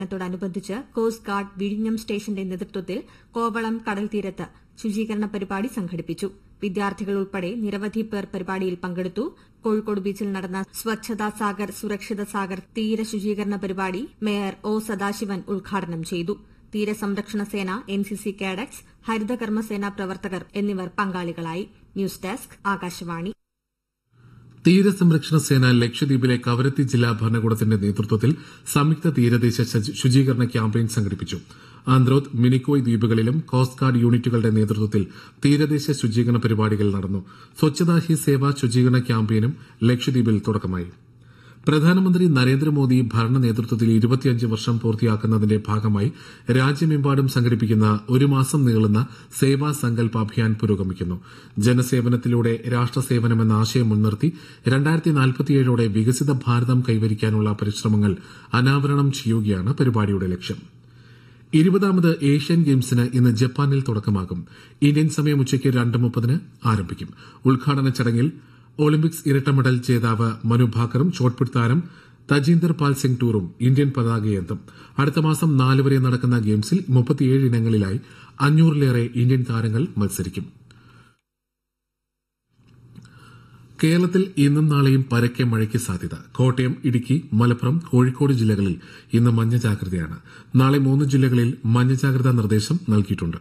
ത്തോടനുബന്ധിച്ച് coast guard വിഴിഞ്ഞം സ്റ്റേഷന്റെ നേതൃത്വത്തിൽ കോവളം കടൽത്തീരത്ത് ശുചീകരണ പരിപാടി സംഘടിപ്പിച്ചു വിദ്യാർത്ഥികൾ ഉൾപ്പെടെ നിരവധി പേർ പരിപാടിയിൽ പങ്കെടുത്തു കോഴിക്കോട് ബീച്ചിൽ നടന്ന സ്വച്ഛതാ സാഗർ സുരക്ഷിത സാഗർ തീര ശുചീകരണ പരിപാടി മേയർ ഒ സദാശിവൻ ഉദ്ഘാടനം ചെയ്തു തീരസംരക്ഷണ സേന എൻസിസി കേഡറ്റ്സ് ഹരിതകർമ്മസേന പ്രവർത്തകർ എന്നിവർ പങ്കാളികളായി ന്യൂസ് ഡെസ്ക് ആകാശവാണി തീരസംരക്ഷണ സേന ലക്ഷദ്വീപിലെ കവരത്തി ജില്ലാ ഭരണകൂടത്തിന്റെ നേതൃത്വത്തിൽ സംയുക്ത തീരദേശ ശുചീകരണ ക്യാമ്പയിൻ സംഘടിപ്പിച്ചു ആന്ത്രോത്ത് മിനിക്കോയ് ദ്വീപുകളിലും കോസ്റ്റ് ഗാർഡ് യൂണിറ്റുകളുടെ നേതൃത്വത്തിൽ തീരദേശ ശുചീകരണ പരിപാടികൾ നടന്നു സ്വച്ഛതാ ഹി സേവ ശുചീകരണ ക്യാമ്പയിനും ലക്ഷദ്വീപിൽ തുടക്കമായി പ്രധാനമന്ത്രി നരേന്ദ്രമോദി ഭരണ നേതൃത്വത്തിൽ ഇരുപത്തിയഞ്ച് വർഷം പൂർത്തിയാക്കുന്നതിന്റെ ഭാഗമായി രാജ്യമെമ്പാടും സംഘടിപ്പിക്കുന്ന ഒരു മാസം നീളുന്ന സേവാ സങ്കൽപ് അഭിയാൻ പുരോഗമിക്കുന്നു ജനസേവനത്തിലൂടെ രാഷ്ട്രസേവനമെന്ന ആശയം മുൻനിർത്തി രണ്ടായിരത്തി നാൽപ്പത്തിയേഴോടെ വികസിത ഭാരതം കൈവരിക്കാനുള്ള പരിശ്രമങ്ങൾ അനാവരണം ചെയ്യുകയാണ് പരിപാടിയുടെ ലക്ഷ്യം ഇരുപതാമത് ഏഷ്യൻ ഗെയിംസിന് ഇന്ന് ജപ്പാനിൽ തുടക്കമാകും ഇന്ത്യൻ സമയം ഉച്ചയ്ക്ക് രണ്ട് മുപ്പതിന് ആരംഭിക്കും ഉദ്ഘാടന ചടങ്ങിൽ ഒളിമ്പിക്സ് ഇരട്ട മെഡൽ ജേതാവ് മനു ഭാക്കറും ഷോട്ട്പുട്ട് താരം തജീന്ദർ പാൽ സിംഗ് ടൂറും ഇന്ത്യൻ പതാകയേന്തും അടുത്ത മാസം നാല് വരെ നടക്കുന്ന ഗെയിംസിൽ മുപ്പത്തിയേഴ് ഇനങ്ങളിലായി അഞ്ഞൂറിലേറെ ഇന്ത്യൻ താരങ്ങൾ മത്സരിക്കും കേരളത്തിൽ ഇന്നും നാളെയും പരക്കെ മഴയ്ക്ക് സാധ്യത കോട്ടയം ഇടുക്കി മലപ്പുറം കോഴിക്കോട് ജില്ലകളിൽ ഇന്ന് മഞ്ഞ ജാഗ്രതയാണ് നാളെ മൂന്ന് ജില്ലകളിൽ മഞ്ഞ ജാഗ്രതാ നിർദ്ദേശം നൽകിയിട്ടുണ്ട്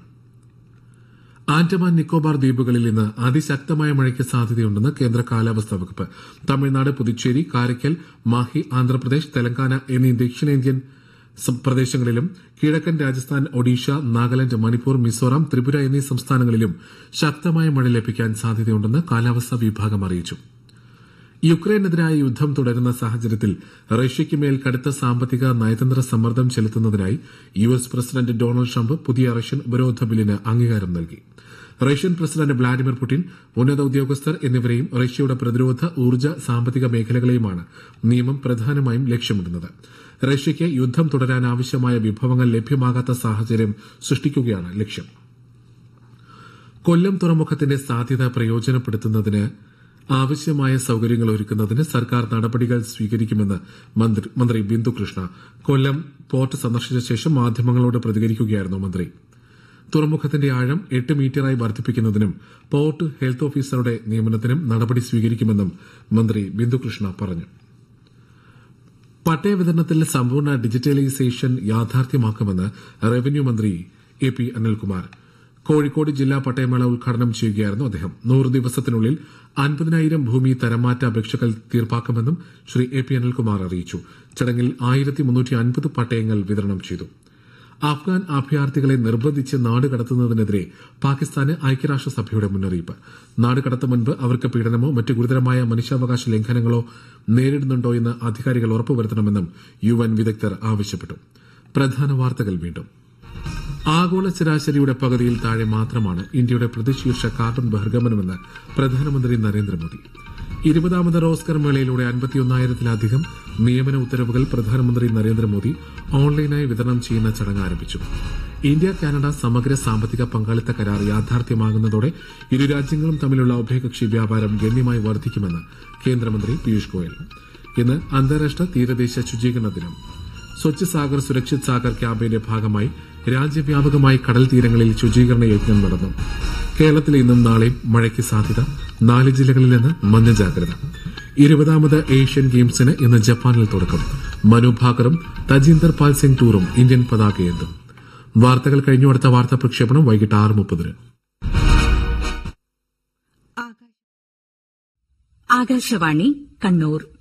ആൻഡമാൻ നിക്കോബാർ ദ്വീപുകളിൽ ഇന്ന് അതിശക്തമായ മഴയ്ക്ക് സാധ്യതയുണ്ടെന്ന് കേന്ദ്ര കാലാവസ്ഥാ വകുപ്പ് തമിഴ്നാട് പുതുച്ചേരി കാരയ്ക്കൽ മാഹി ആന്ധ്രാപ്രദേശ് തെലങ്കാന എന്നീ ദക്ഷിണേന്ത്യൻ പ്രദേശങ്ങളിലും കിഴക്കൻ രാജസ്ഥാൻ ഒഡീഷ നാഗാലാന്റ് മണിപ്പൂർ മിസോറാം ത്രിപുര എന്നീ സംസ്ഥാനങ്ങളിലും ശക്തമായ മഴ ലഭിക്കാൻ സാധ്യതയുണ്ടെന്ന് കാലാവസ്ഥാ വിഭാഗം അറിയിച്ചു യുക്രൈനെതിരായ യുദ്ധം തുടരുന്ന സാഹചര്യത്തിൽ റഷ്യയ്ക്ക് മേൽ കടുത്ത സാമ്പത്തിക നയതന്ത്ര സമ്മർദ്ദം ചെലുത്തുന്നതിനായി U S president Donald Trump പുതിയ റഷ്യൻ ഉപരോധ ബില്ലിന് അംഗീകാരം നൽകി റഷ്യൻ പ്രസിഡന്റ് വ്ളാഡിമിർ പുടിൻ ഉന്നത ഉദ്യോഗസ്ഥർ എന്നിവരെയും റഷ്യയുടെ പ്രതിരോധ ഊർജ്ജ സാമ്പത്തിക മേഖലകളെയുമാണ് നിയമം പ്രധാനമായും ലക്ഷ്യമിടുന്നത് റഷ്യയ്ക്ക് യുദ്ധം തുടരാൻ ആവശ്യമായ വിഭവങ്ങൾ ലഭ്യമാകാത്ത സാഹചര്യം സൃഷ്ടിക്കുകയാണ് ലക്ഷ്യം കൊല്ലം തുറമുഖത്തിന്റെ സാധ്യത പ്രയോജനപ്പെടുത്തുന്നതിന് ആവശ്യമായ സൌകര്യങ്ങൾ ഒരുക്കുന്നതിന് സർക്കാർ നടപടികൾ സ്വീകരിക്കുമെന്ന് മന്ത്രി ബിന്ദു കൃഷ്ണ കൊല്ലം പോർട്ട് സന്ദർശിച്ച ശേഷം മാധ്യമങ്ങളോട് പ്രതികരിക്കുകയായിരുന്നു മന്ത്രി തുറമുഖത്തിന്റെ ആഴം എട്ട് മീറ്ററായി വർദ്ധിപ്പിക്കുന്നതിനും പോർട്ട് ഹെൽത്ത് ഓഫീസറുടെ നിയമനത്തിനും നടപടി സ്വീകരിക്കുമെന്നും മന്ത്രി ബിന്ദുകൃഷ്ണ പറഞ്ഞു പട്ടയ വിതരണത്തിൽ സമ്പൂർണ്ണ ഡിജിറ്റലൈസേഷൻ യാഥാർത്ഥ്യമാക്കുമെന്ന് റവന്യൂ മന്ത്രി എ പി അനിൽകുമാർ കോഴിക്കോട് ജില്ലാ പട്ടയമേള ഉദ്ഘാടനം ചെയ്യുകയായിരുന്നു അദ്ദേഹം നൂറ് ദിവസത്തിനുള്ളിൽ അൻപതിനായിരം ഭൂമി തരംമാറ്റ അപേക്ഷകൾ തീർപ്പാക്കുമെന്നും ശ്രീ എ പി അനിൽകുമാർ അറിയിച്ചു ചടങ്ങിൽ ആയിരത്തി മുന്നൂറ്റി അൻപത് പട്ടയങ്ങൾ വിതരണം ചെയ്തു അഫ്ഗാൻ അഭയാർത്ഥികളെ നിർബന്ധിച്ച് നാട് കടത്തുന്നതിനെതിരെ പാകിസ്ഥാന് ഐക്യരാഷ്ട്രസഭയുടെ മുന്നറിയിപ്പ് നാട് കടത്തും മുൻപ് അവർക്ക് പീഡനമോ മറ്റ് ഗുരുതരമായ മനുഷ്യാവകാശ ലംഘനങ്ങളോ നേരിടുന്നുണ്ടോ എന്ന് അധികാരികൾ ഉറപ്പുവരുത്തണമെന്നും യു എൻ വിദഗ്ധർ ആവശ്യപ്പെട്ടു പ്രധാന വാർത്തകൾ വീണ്ടും ആഗോള ശരാശരിയുടെ പകുതിയിൽ താഴെ മാത്രമാണ് ഇന്ത്യയുടെ പ്രതിശീർഷ കാർബൺ ബഹിർഗമനമെന്ന് പ്രധാനമന്ത്രി നരേന്ദ്രമോദി ഇരുപതാമത് റോസ്കർ മേളയിലൂടെ അൻപത്തിയൊന്നായിരത്തിലധികം നിയമന ഉത്തരവുകൾ പ്രധാനമന്ത്രി നരേന്ദ്രമോദി ഓൺലൈനായി വിതരണം ചെയ്യുന്ന ചടങ്ങ് ആരംഭിച്ചു ഇന്ത്യ കാനഡ സമഗ്ര സാമ്പത്തിക പങ്കാളിത്ത കരാർ യാഥാർത്ഥ്യമാകുന്നതോടെ ഇരു രാജ്യങ്ങളും തമ്മിലുള്ള ഉഭയകക്ഷി വ്യാപാരം ഗണ്യമായി വർദ്ധിക്കുമെന്ന് കേന്ദ്രമന്ത്രി പീയൂഷ് ഗോയൽ ഇന്ന് അന്താരാഷ്ട്ര തീരദേശ ശുചീകരണ ദിനം സ്വച്ഛ് സാഗർ സുരക്ഷിത് സാഗർ ക്യാമ്പയിന്റെ ഭാഗമായി രാജ്യവ്യാപകമായി കടൽ തീരങ്ങളിൽ ശുചീകരണ യജ്ഞം നടന്നു കേരളത്തിൽ ഇന്നും നാളെയും മഴയ്ക്ക് സാധ്യത നാല് ജില്ലകളിൽ നിന്ന് മഞ്ഞ ജാഗ്രത ഇരുപതാമത് ഏഷ്യൻ ഗെയിംസിന് ഇന്ന് ജപ്പാനിൽ തുടക്കം മനു ഭാക്കറും തജീന്ദർ പാൽ സിംഗ് ടൂറും ഇന്ത്യൻ പതാകയേന്തും വാർത്തകൾ കഴിഞ്ഞു അടുത്ത വാർത്താ പ്രക്ഷേപണം വൈകിട്ട് ആറ് മുപ്പതിന് ആകാശവാണി കണ്ണൂർ